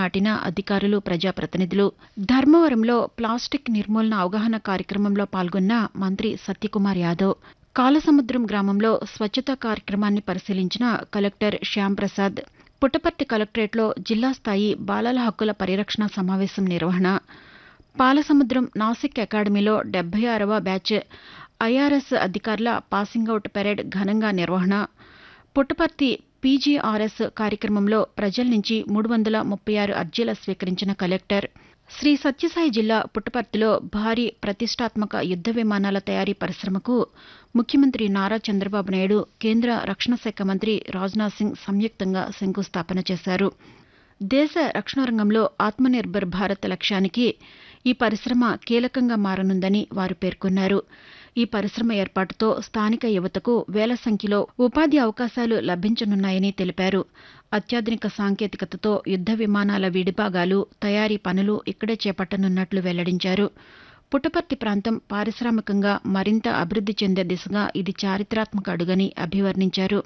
నాటిన అధికారులు ప్రజాప్రతినిధులు ధర్మవరంలో ప్లాస్టిక్ నిర్మూలన అవగాహన కార్యక్రమంలో పాల్గొన్న మంత్రి సత్యకుమార్ యాదవ్ కాలసముద్రం గ్రామంలో స్వచ్ఛతా కార్యక్రమాన్ని పరిశీలించిన కలెక్టర్ శ్యాంప్రసాద్ పుట్టపర్తి కలెక్టరేట్లో జిల్లా స్థాయి బాలల హక్కుల పరిరక్షణ సమావేశం నిర్వహణ పాలసముద్రం నాసిక్ అకాడమీలో డెబ్బై ఆరవ బ్యాచ్ ఐఆర్ఎస్ అధికారుల పాసింగ్ అవుట్ పెరేడ్ ఘనంగా నిర్వహణ పుట్టపర్తి పీజీఆర్ఎస్ కార్యక్రమంలో ప్రజల నుంచి మూడు వందల ముప్పై ఆరు అర్జీల స్వీకరించిన కలెక్టర్ శ్రీ సత్యసాయి జిల్లా పుట్టపర్తిలో భారీ ప్రతిష్టాత్మక యుద్ద విమానాల తయారీ పరిశ్రమకు ముఖ్యమంత్రి నారా చంద్రబాబు నాయుడు కేంద్ర రక్షణ శాఖ మంత్రి రాజ్నాథ్ సింగ్ సంయుక్తంగా శంకుస్థాపన చేశారు దేశ రక్షణ రంగంలో ఆత్మనిర్భర్ భారత్ లక్ష్యానికి ఈ పరిశ్రమ కీలకంగా మారనుందని వారు పేర్కొన్నారు ఈ పరిశ్రమ ఏర్పాటుతో స్థానిక యువతకు వేల సంఖ్యలో ఉపాధి అవకాశాలు లభించనున్నాయని తెలిపారు అత్యాధునిక సాంకేతికతతో యుద్ద విమానాల విడిభాగాలు తయారీ పనులు ఇక్కడే చేపట్టనున్నట్లు వెల్లడించారు పుట్టపర్తి ప్రాంతం పారిశ్రామికంగా మరింత అభివృద్ది చెందే దిశగా ఇది చారిత్రాత్మక అడుగని అభివర్ణించారు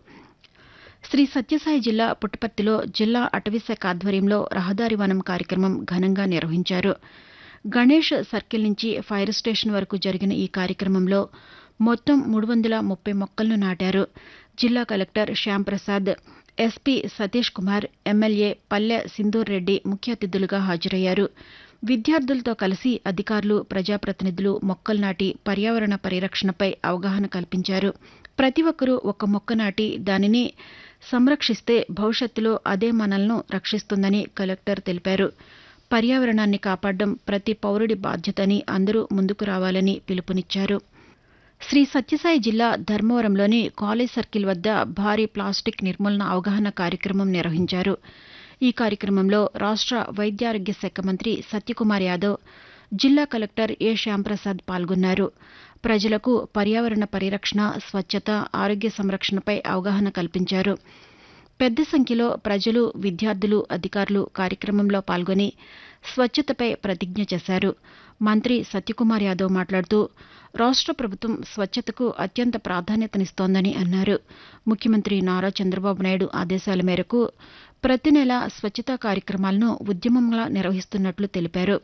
శ్రీ సత్యసాయి జిల్లా పుట్టపర్తిలో జిల్లా అటవీశాఖ ఆధ్వర్యంలో రహదారి వనం కార్యక్రమం ఘనంగా నిర్వహించారు గణేష్ సర్కిల్ నుంచి ఫైర్ స్టేషన్ వరకు జరిగిన ఈ కార్యక్రమంలో మొత్తం మూడు వందల ముప్పై మొక్కలను నాటారు జిల్లా collector Shyamprasad SP Satish Kumar MLA Palle Sindhur Reddy ముఖ్య అతిథులుగా హాజరయ్యారు విద్యార్థులతో కలిసి అధికారులు ప్రజాప్రతినిధులు మొక్కలు నాటి పర్యావరణ పరిరక్షణపై అవగాహన కల్పించారు ప్రతి ఒక్కరూ ఒక మొక్క నాటి దానిని సంరక్షిస్తే భవిష్యత్తులో అదే మనల్ని రక్షిస్తుందని కలెక్టర్ తెలిపారు పర్యావరణాన్ని కాపాడడం ప్రతి పౌరుడి బాధ్యతని అందరూ ముందుకు రావాలని పిలుపునిచ్చారు శ్రీ సత్యసాయి జిల్లా ధర్మవరంలోని కాలేజ్ సర్కిల్ వద్ద భారీ ప్లాస్టిక్ నిర్మూలన అవగాహన కార్యక్రమం నిర్వహించారు ఈ కార్యక్రమంలో రాష్ట వైద్యారోగ్య శాఖ మంత్రి సత్యకుమార్ యాదవ్ జిల్లా కలెక్టర్ ఏ శ్యాంప్రసాద్ పాల్గొన్నారు ప్రజలకు పర్యావరణ పరిరక్షణ స్వచ్ఛత ఆరోగ్య సంరక్షణపై అవగాహన కల్పించారు పెద్ద సంఖ్యలో ప్రజలు విద్యార్థులు అధికారులు కార్యక్రమంలో పాల్గొని స్వచ్ఛతపై ప్రతిజ్ఞ చేశారు మంత్రి సత్యకుమార్ యాదవ్ మాట్లాడుతూ రాష్ట ప్రభుత్వం స్వచ్ఛతకు అత్యంత ప్రాధాన్యతనిస్తోందని అన్నారు ముఖ్యమంత్రి నారా చంద్రబాబు నాయుడు ఆదేశాల మేరకు ప్రతి నెల స్వచ్ఛతా కార్యక్రమాలను ఉద్యమంగా నిర్వహిస్తున్నట్లు తెలిపారు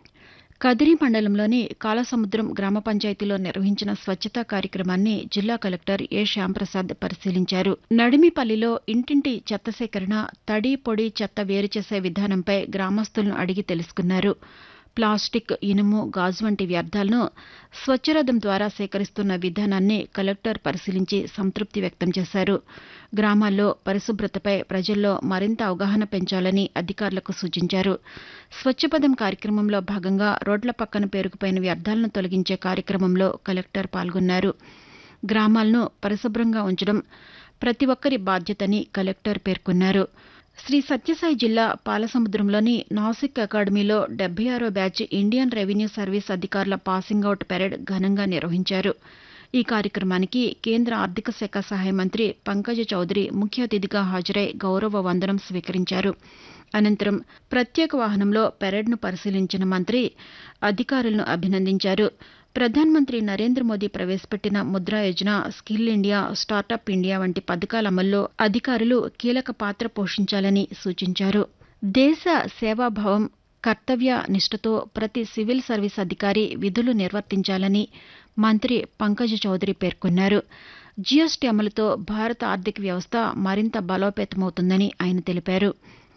కదిరి మండలంలోని కాలసముద్రం గ్రామ పంచాయతీలో నిర్వహించిన స్వచ్ఛతా కార్యక్రమాన్ని జిల్లా కలెక్టర్ ఏ శ్యాంప్రసాద్ పరిశీలించారు నడిమిపల్లిలో ఇంటింటి చెత్త సేకరణ తడి పొడి చెత్త వేరు చేసే విధానంపై గ్రామస్తులను అడిగి తెలుసుకున్నారు ప్లాస్టిక్ ఇనుము గాజు వంటి వ్యర్థాలను స్వచ్ఛరథం ద్వారా సేకరిస్తున్న విధానాన్ని కలెక్టర్ పరిశీలించి సంతృప్తి వ్యక్తం చేశారు గ్రామాల్లో పరిశుభ్రతపై ప్రజల్లో మరింత అవగాహన పెంచాలని అధికారులకు సూచించారు స్వచ్ఛపదం కార్యక్రమంలో భాగంగా రోడ్ల పక్కన పేరుకుపోయిన వ్యర్థాలను తొలగించే కార్యక్రమంలో కలెక్టర్ పాల్గొన్నారు గ్రామాలను పరిశుభ్రంగా ఉంచడం ప్రతి ఒక్కరి బాధ్యతని కలెక్టర్ పేర్కొన్నారు శ్రీ సత్యసాయి జిల్లా పాలసముద్రంలోని నాసిక్ అకాడమీలో డెబ్బై ఆరో బ్యాచ్ ఇండియన్ రెవెన్యూ సర్వీస్ అధికారుల పాసింగ్ అవుట్ పెరేడ్ ఘనంగా నిర్వహించారు ఈ కార్యక్రమానికి కేంద్ర ఆర్థిక శాఖ సహాయ మంత్రి పంకజ చౌదరి ముఖ్య అతిథిగా హాజరై గౌరవ వందనం స్వీకరించారు అనంతరం ప్రత్యేక వాహనంలో పెరేడ్ను పరిశీలించిన మంత్రి అధికారులను అభినందించారు ప్రధానమంత్రి నరేంద్ర మోదీ ప్రవేశపెట్టిన Mudra Yojana skill India startup India వంటి పథకాల అమల్లో అధికారులు కీలక పాత్ర పోషించాలని సూచించారు దేశ సేవాభావం కర్తవ్య నిష్ఠతో ప్రతి సివిల్ సర్వీస్ అధికారి విధులు నిర్వర్తించాలని మంత్రి పంకజ్ చౌదరి పేర్కొన్నారు జీఎస్టీ అమలుతో భారత ఆర్థిక వ్యవస్థ మరింత బలోపేతమవుతుందని ఆయన తెలిపారు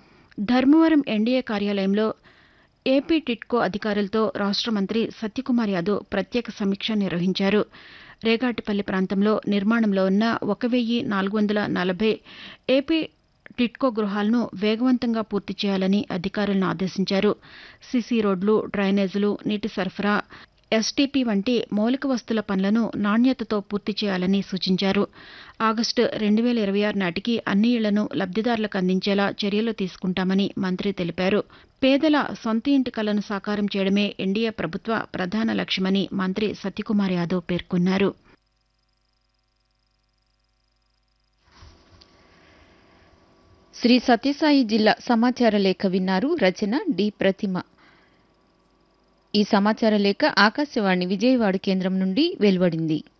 ధర్మవరం ఎన్డీఏ కార్యాలయంలో ఏపీ టిట్కో అధికారులతో రాష్ట మంత్రి సత్యకుమార్ యాదవ్ ప్రత్యేక సమీక్ష నిర్వహించారు రేగాటిపల్లి ప్రాంతంలో నిర్మాణంలో ఉన్న ఒక వెయ్యి నాలుగు వందల నలభై ఏపీ టిట్కో గృహాలను వేగవంతంగా పూర్తి చేయాలని అధికారులను ఆదేశించారు సీసీ రోడ్లు డ్రైనేజీలు నీటి సరఫరా ఎస్టీపీ వంటి మౌలిక వస్తుల పనులను నాణ్యతతో పూర్తి చేయాలని సూచించారు ఆగస్టు రెండు వేల ఇరవై ఆరు నాటికి అన్ని ఇళ్లను లబ్దిదారులకు అందించేలా చర్యలు తీసుకుంటామని మంత్రి తెలిపారు పేదల సొంత ఇంటి కలను సాకారం చేయడమే ఎన్డీఏ ప్రభుత్వ ప్రధాన లక్ష్యమని మంత్రి సత్యకుమార్ యాదవ్ పేర్కొన్నారు శ్రీ సత్యసాయి జిల్లా సమాచార లేఖ విన్నారు రచన డి ప్రతిమ ఈ సమాచార లేఖ ఆకాశవాణి విజయవాడ కేంద్రం నుండి వెలువడింది